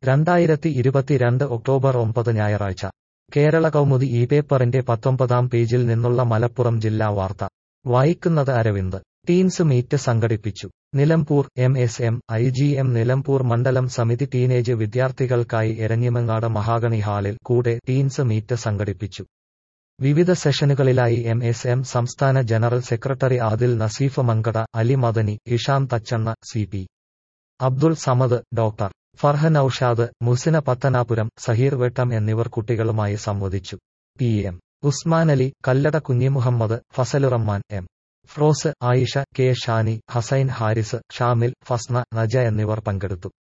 രണ്ടായിരത്തി ഇരുപത്തിരണ്ട് ഒക്ടോബർ ഒമ്പത് ഞായറാഴ്ച കേരള കൗമുദി ഈ പേപ്പറിന്റെ പത്തൊമ്പതാം പേജിൽ നിന്നുള്ള മലപ്പുറം ജില്ലാ വാർത്ത വായിക്കുന്നത് അരവിന്ദ് ടീൻസ് മീറ്റ് സംഘടിപ്പിച്ചു Nilambur M S M I G M Nilambur മണ്ഡലം സമിതി ടീനേജ് വിദ്യാർത്ഥികൾക്കായി എരഞ്ഞിമങ്ങാട് മഹാഗണി ഹാളിൽ കൂടെ ടീൻസ് മീറ്റ് സംഘടിപ്പിച്ചു വിവിധ സെഷനുകളിലായി എം എസ് എം സംസ്ഥാന general secretary Adil Naseef Mankada Ali Madani Isham Thachanna C P Abdul Samad doctor Farhan Aushad Musina Pathanapuram Saheer Vettam എന്നിവർ കുട്ടികളുമായി സംവദിച്ചു P M Usman Ali Kallada Kunjimuhammad Fazalurahman M Firoz Ayisha K Shani Hussain Haris Shamil Fasna Naja എന്നിവർ പങ്കെടുത്തു